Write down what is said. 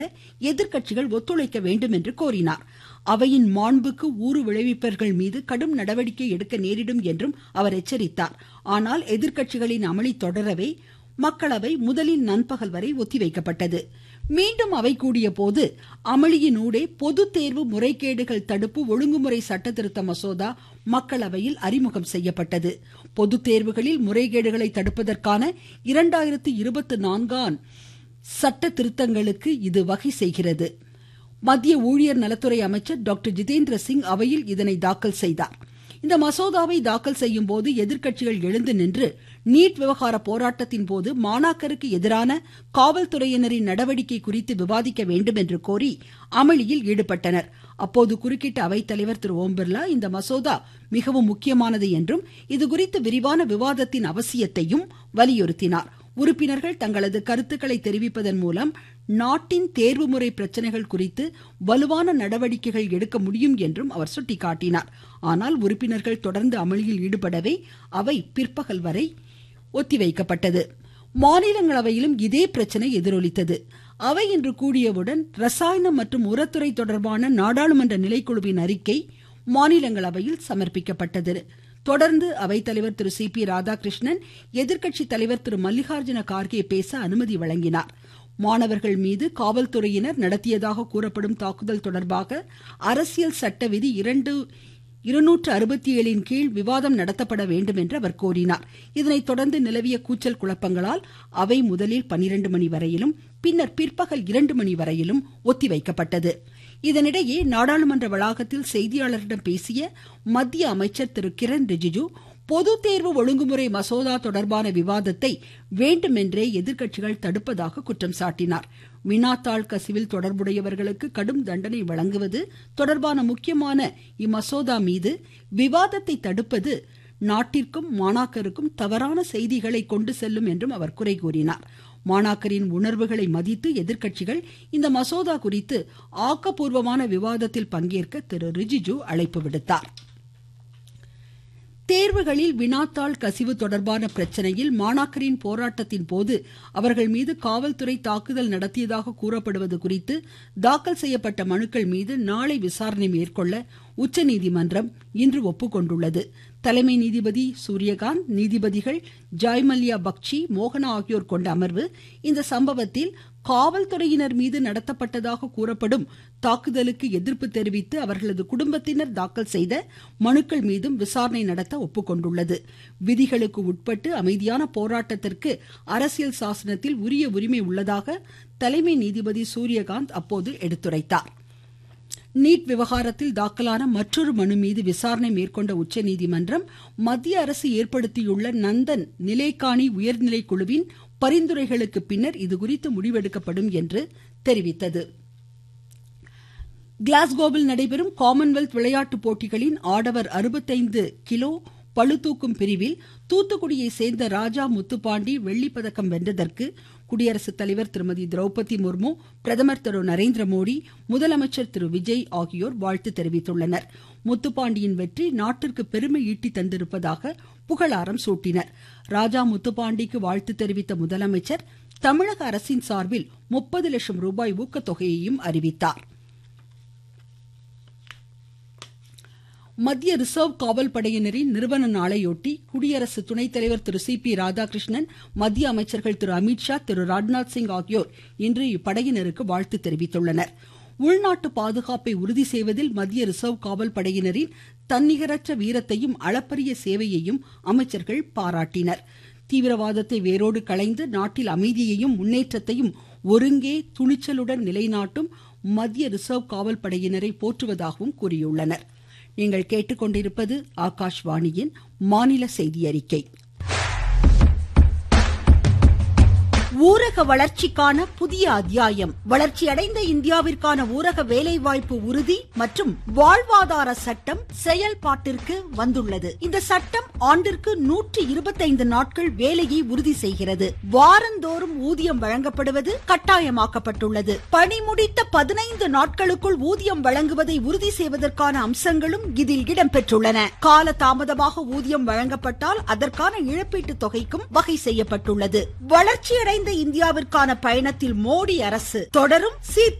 எதிர்க்கட்சிகள் ஒத்துழைக்க வேண்டும் என்று கோரினார் அவையின் மாண்புக்கு ஊறு விளைவிப்பவர்கள் மீது கடும் நடவடிக்கை எடுக்க நேரிடும் என்றும் அவர் எச்சரித்தார் ஆனால் எதிர்க்கட்சிகளின் அமளி தொடரவே மக்களவை முதலில் நண்பகல் வரை ஒத்திவைக்கப்பட்டது மீண்டும் அவை கூடிய போது அமளியினூடே பொது தேர்வு முறைகேடுகள் தடுப்பு ஒழுங்குமுறை சட்டத்திருத்த மசோதா மக்களவையில் அறிமுகம் செய்யப்பட்டது பொது தேர்வுகளில் முறைகேடுகளை தடுப்பதற்கான இரண்டாயிரத்து இருபத்தி நான்காம் சட்ட திருத்தங்களுக்கு இது வகை செய்கிறது மத்திய ஊழியர் நலத்துறை அமைச்சர் டாக்டர் ஜிதேந்திர சிங் அவையில் இதனை தாக்கல் செய்தார் இந்த மசோதாவை தாக்கல் செய்யும் போது எதிர்க்கட்சிகள் எழுந்து நின்று நீட் விவகார போராட்டத்தின் போது மாணாக்கருக்கு எதிரான காவல்துறையினரின் நடவடிக்கை குறித்து விவாதிக்க வேண்டும் என்று கோரி அமளியில் ஈடுபட்டனர் அப்போது குறுக்கிட்ட அவைத்தலைவர் திரு ஓம் பிர்லா இந்த மசோதா மிகவும் முக்கியமானது என்றும் இதுகுறித்து விரிவான விவாதத்தின் அவசியத்தையும் வலியுறுத்தினார் உறுப்பினர்கள் தங்களது கருத்துக்களை தெரிவிப்பதன் மூலம் நாட்டின் தேர்வு முறை பிரச்சனைகள் குறித்து வலுவான நடவடிக்கைகள் எடுக்க முடியும் என்றும் அவர் சுட்டிக்காட்டினார் ஆனால் உறுப்பினர்கள் தொடர்ந்து அமளியில் ஈடுபடவே அவை பிற்பகல் வரை ஒத்திவைக்கப்பட்டது மாநிலங்களவையிலும் இதே பிரச்சனை எதிரொலித்தது அவை இன்று கூடியவுடன் ரசாயனம் மற்றும் உரத்துறை தொடர்பான நாடாளுமன்ற நிலைக்குழுவின் அறிக்கை மாநிலங்களவையில் சமர்ப்பிக்கப்பட்டது தொடர்ந்து அவைத்தலைவர் திரு சி பி ராதாகிருஷ்ணன் எதிர்க்கட்சி தலைவர் திரு மல்லிகார்ஜுன கார்கே பேச அனுமதி வழங்கினார் மாணவர்கள் மீது காவல்துறையினர் நடத்தியதாக கூறப்படும் தாக்குதல் தொடர்பாக அரசியல் சட்ட விதி இரண்டு இருநூற்று அறுபத்தி ஏழின் கீழ் விவாதம் நடத்தப்பட வேண்டும் என்று அவர் கோரினார் இதனைத் தொடர்ந்து நிலவிய கூச்சல் குழப்பங்களால் அவை முதலில் பனிரெண்டு மணி வரையிலும் பின்னர் பிற்பகல் இரண்டு மணி வரையிலும் ஒத்திவைக்கப்பட்டது இதனிடையே நாடாளுமன்ற வளாகத்தில் செய்தியாளர்களிடம் பேசிய மத்திய அமைச்சர் திரு கிரண் ரிஜிஜு பொது தேர்வு ஒழுங்குமுறை மசோதா தொடர்பான விவாதத்தை வேண்டுமென்றே எதிர்க்கட்சிகள் தடுப்பதாக குற்றம் சாட்டினார் வினாத்தாள் கசிவில் தொடர்புடையவர்களுக்கு கடும் தண்டனை வழங்குவது தொடர்பான முக்கியமான இம்மசோதா மீது விவாதத்தை தடுப்பது நாட்டிற்கும் மாணாக்கருக்கும் தவறான செய்திகளை கொண்டு செல்லும் என்றும் அவர் குறை கூறினார் மாணாக்கரின் உணர்வுகளை மதித்து எதிர்க்கட்சிகள் இந்த மசோதா குறித்து ஆக்கப்பூர்வமான விவாதத்தில் பங்கேற்க திரு ரிஜிஜு அழைப்பு விடுத்தார் தேர்வுகளில் வினாத்தாள் கசிவு தொடர்பான பிரச்சனையில் மாணாக்கரின் போராட்டத்தின் போது அவர்கள் மீது காவல்துறை தாக்குதல் நடத்தியதாக கூறப்படுவது குறித்து தாக்கல் செய்யப்பட்ட மனுக்கள் மீது நாளை விசாரணை மேற்கொள்ள உச்சநீதிமன்றம் இன்று ஒப்புக்கொண்டுள்ளது தலைமை நீதிபதி சூரியகாந்த் நீதிபதிகள் ஜாய்மல்யா பக்சி மோகனா ஆகியோர் கொண்ட அமர்வு இந்த சம்பவத்தில் காவல்துறையினர் மீது நடத்தப்பட்டதாக கூறப்படும் தாக்குதலுக்கு எதிர்ப்பு தெரிவித்து அவர்களது குடும்பத்தினர் தாக்கல் செய்த மனுக்கள் மீதும் விசாரணை நடத்த ஒப்புக்கொண்டுள்ளது விதிகளுக்கு உட்பட்டு அமைதியான போராட்டத்திற்கு அரசியல் சாசனத்தில் உரிய உரிமை உள்ளதாக தலைமை நீதிபதி சூரியகாந்த் அப்போது எடுத்துரைத்தார் நீட் விவகாரத்தில் தாக்கலான மற்றொரு மனு மீது விசாரணை மேற்கொண்ட உச்சநீதிமன்றம் மத்திய அரசு ஏற்படுத்தியுள்ள நந்தன் நிலைக்காணி உயர்நிலை குழுவின் பரிந்துரைகளுக்கு பின்னர் இதுகுறித்து முடிவெடுக்கப்படும் என்று தெரிவித்தது கிளாஸ்கோவில் நடைபெறும் காமன்வெல்த் விளையாட்டுப் போட்டிகளின் ஆடவர் அறுபத்தைந்து கிலோ பளுதூக்கும் பிரிவில் தூத்துக்குடியை சேர்ந்த ராஜா முத்துப்பாண்டி வெள்ளிப்பதக்கம் வென்றதற்கு குடியரசுத் தலைவர் திருமதி திரௌபதி முர்மு பிரதமர் திரு நரேந்திர மோடி முதலமைச்சர் திரு விஜய் ஆகியோர் வாழ்த்து தெரிவித்துள்ளனர் முத்துப்பாண்டியின் வெற்றி நாட்டிற்கு பெருமை ஈட்டி தந்திருப்பதாக புகழாரம் சூட்டினர் ராஜா முத்துப்பாண்டிக்கு வாழ்த்து தெரிவித்த முதலமைச்சர் தமிழக அரசின் சார்பில் முப்பது லட்சம் ரூபாய் ஊக்கத்தொகையையும் அறிவித்தார் மத்திய ரிசர்வ் காவல் படையினரின் நிறுவன நாளையொட்டி குடியரசு துணைத் தலைவர் திரு சி பி ராதாகிருஷ்ணன் மத்திய அமைச்சர்கள் திரு அமித்ஷா திரு ராஜ்நாத் சிங் ஆகியோர் இன்று இப்படையினருக்கு வாழ்த்து தெரிவித்துள்ளனர் உள்நாட்டு பாதுகாப்பை உறுதி செய்வதில் மத்திய ரிசர்வ் காவல் படையினரின் தன்னிகரற்ற வீரத்தையும் அளப்பரிய சேவையையும் அமைச்சர்கள் பாராட்டினர் தீவிரவாதத்தை வேரோடு களைந்து நாட்டில் அமைதியையும் முன்னேற்றத்தையும் ஒருங்கே துணிச்சலுடன் நிலைநாட்டும் மத்திய ரிசர்வ் காவல் படையினரை போற்றுவதாகவும் கூறியுள்ளனர் நீங்கள் கேட்டுக்கொண்டிருப்பது ஆகாஷ்வாணியின் மாநில செய்தி அறிக்கை ஊரக வளர்ச்சிக்கான புதிய அத்தியாயம் வளர்ச்சியடைந்த இந்தியாவிற்கான ஊரக வேலைவாய்ப்பு உறுதி மற்றும் வாழ்வாதார சட்டம் செயல்பாட்டிற்கு வந்துள்ளது இந்த சட்டம் ஆண்டிற்கு நூற்றி இருபத்தைந்து நாட்கள் வேலையை உறுதி செய்கிறது வாரந்தோறும் ஊதியம் வழங்கப்படுவது கட்டாயமாக்கப்பட்டுள்ளது பணி முடித்த பதினைந்து நாட்களுக்குள் ஊதியம் வழங்குவதை உறுதி செய்வதற்கான அம்சங்களும் இதில் இடம்பெற்றுள்ளன கால தாமதமாக ஊதியம் வழங்கப்பட்டால் அதற்கான இழப்பீட்டு தொகைக்கும் வகை செய்யப்பட்டுள்ளது வளர்ச்சியடைந்த இந்தியாவிற்கான பயணத்தில் மோடி அரசு தொடரும் சீர்திருத்த